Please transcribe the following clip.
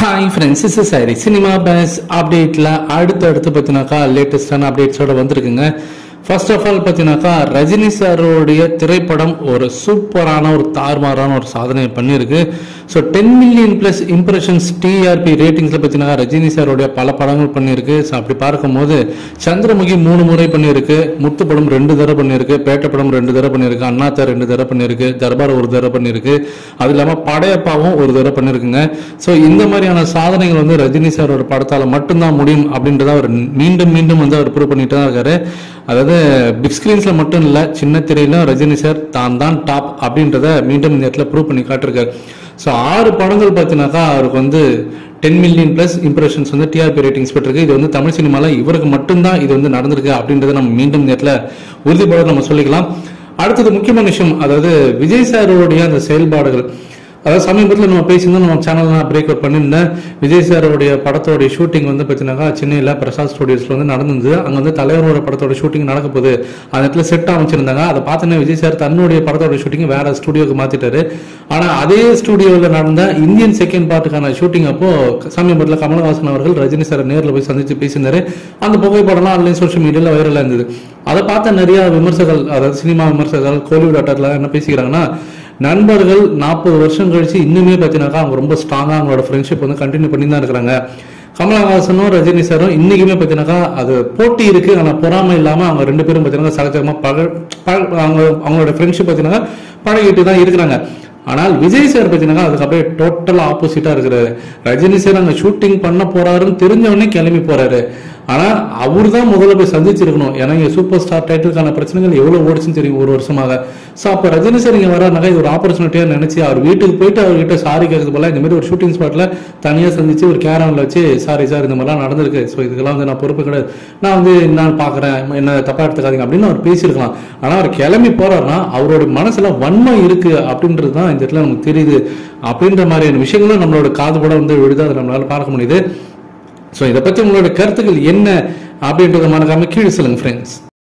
hi friends is sorry cinema base அப்டேட்டில் அடுத்து அடுத்து பார்த்தினாக்கா லேட்டஸ்டான அப்டேட்ஸோட வந்திருக்குங்க ஃபர்ஸ்ட் ஆஃப் ஆல் பார்த்தீங்கன்னாக்கா ரஜினி சாரோடைய திரைப்படம் ஒரு சூப்பரான ஒரு தாறுமாறான ஒரு சாதனையை பண்ணியிருக்கு so ten million plus impressions TRP ரேட்டிங்ஸில் பார்த்தீங்கன்னா ரஜினி சாரோடைய பல படங்கள் பண்ணியிருக்கு ஸோ அப்படி பார்க்கும்போது சந்திரமுகி மூணு முறை பண்ணியிருக்கு முத்து படம் ரெண்டு தடவை பண்ணியிருக்கு பேட்டை படம் ரெண்டு தடவை பண்ணியிருக்கு அண்ணாத்தா ரெண்டு தடவை பண்ணியிருக்கு தர்பார் ஒரு தடவை பண்ணியிருக்கு அது இல்லாமல் படையப்பாவும் ஒரு தடவை பண்ணியிருக்குங்க ஸோ இந்த மாதிரியான சாதனைகள் வந்து ரஜினி சாரோட படத்தால் மட்டும்தான் முடியும் அப்படின்றத அவர் மீண்டும் மீண்டும் வந்து அவர் ப்ரூவ் பண்ணிட்டு தான் இருக்காரு அதாவது பிக் ஸ்கிரீன்ஸ்ல மட்டும் இல்ல சின்ன திரையிலும் ரஜினி சார் தான் தான் டாப் அப்படின்றத மீண்டும் இந்த இடத்துல ப்ரூவ் பண்ணி காட்டிருக்காரு ஸோ ஆறு படங்கள் பார்த்தீங்கன்னாக்கா அவருக்கு வந்து டென் மில்லியன் பிளஸ் இம்ப்ரெஷன்ஸ் வந்து டிஆர்பி ரேட்டிங்ஸ் பெற்றிருக்கு இது வந்து தமிழ் சினிமாவில் இவருக்கு மட்டும்தான் இது வந்து நடந்திருக்கு அப்படின்றத நம்ம மீண்டும் இந்த இடத்துல உறுதிப்பட நம்ம சொல்லிக்கலாம் அடுத்தது முக்கியமான விஷயம் அதாவது விஜய் சாரோடைய அந்த செயல்பாடுகள் அதாவது சமீபத்தில் நம்ம பேசியிருந்தோம் நம்ம சேனல் நான் பிரேக் அவுட் பண்ணியிருந்தேன் விஜய் சாரோடைய படத்தோடைய ஷூட்டிங் வந்து பார்த்தீங்கன்னாக்கா சென்னையில் பிரசாத் ஸ்டுடியோஸில் வந்து நடந்தது அங்கே வந்து தலைவரோட படத்தோட ஷூட்டிங் நடக்க போகுது அந்த இடத்துல செட் அமைச்சிருந்தாங்க அதை பார்த்தோன்னே விஜய் சார் தன்னுடைய படத்தோட ஷூட்டிங் வேற ஸ்டுடியோக்கு மாற்றிட்டாரு ஆனால் அதே ஸ்டுடியோவில் நடந்த இந்தியன் செகண்ட் பார்ட்டுக்கான ஷூட்டிங் அப்போ சமீபத்தில் கமலஹாசன் அவர்கள் ரஜினி சாரை நேரில் போய் சந்திச்சு பேசியிருந்தாரு அந்த புகைப்படம்லாம் ஆன்லைன் சோஷியல் மீடியாவில் வைரலாக இருந்தது அதை பார்த்த நிறைய விமர்சகர்கள் அதாவது சினிமா விமர்சகர்கள் கோலிவுட் ஆட்டர்லாம் என்ன பேசிக்கிறாங்கன்னா நண்பர்கள் நாற்பது வருஷம் கழிச்சு இன்னுமே பார்த்தீங்கன்னாக்கா அவங்க ரொம்ப ஸ்ட்ராங்காக அவங்களோட ஃப்ரெண்ட்ஷிப் வந்து கண்டினியூ பண்ணி தான் இருக்கிறாங்க கமலஹாசனும் ரஜினி சாரும் இன்னைக்குமே பார்த்தீங்கன்னாக்கா அது போட்டி இருக்கு ஆனால் பொறாமை இல்லாமல் அவங்க ரெண்டு பேரும் பார்த்தீங்கன்னா சகஜமாக பக பக- அவங்க அவங்களோட ஃப்ரெண்ட்ஷிப் பார்த்தீங்கன்னா பழகிட்டு தான் இருக்கிறாங்க ஆனால் விஜய் சார் பார்த்தீங்கன்னா அதுக்கு அப்படியே டோட்டல் ஆப்போசிட்டா இருக்கிறாரு ரஜினி சார் அங்க ஷூட்டிங் பண்ண போறாருன்னு தெரிஞ்சவொடனே கிளம்பி போறாரு ஆனா அவர் தான் முதல்ல போய் சந்திச்சிருக்கணும் ஏன்னா இங்க சூப்பர் ஸ்டார் டைட்டிலுக்கான பிரச்சனைகள் எவ்வளவு ஓடிச்சுன்னு தெரியும் ஒரு வருஷமாக சோ அப்ப ரஜினி சார் இங்க வராருனாக்கா இது ஒரு ஆப்பர்ச்சுனிட்டியா நினைச்சு அவர் வீட்டுக்கு போயிட்டு அவர்கிட்ட சாரி கேட்கறது போல இந்த மாதிரி ஒரு ஷூட்டிங் ஸ்பாட்ல தனியா சந்திச்சு ஒரு கேரவன்ல வச்சு சாரி சார் இந்த மாதிரிலாம் நடந்திருக்கு ஸோ இதுக்கெல்லாம் வந்து நான் பொறுப்பு கிடையாது நான் வந்து என்னன்னு பாக்குறேன் என்ன தப்பா எடுத்துக்காதீங்க அப்படின்னு அவர் பேசியிருக்கலாம் ஆனா அவர் கிளம்பி போறாருன்னா அவரோட மனசுல வன்மை இருக்கு அப்படின்றது தான் இந்த இடத்துல நமக்கு தெரியுது அப்படின்ற மாதிரியான விஷயங்களும் நம்மளோட காது கூட வந்து விழுது அதை நம்மளால பார்க்க முடியுது ஸோ இதை பத்தி உங்களோட கருத்துக்கள் என்ன அப்படின்றத மறக்காம கீழே சொல்லுங்க ஃப்ரெண்ட்ஸ்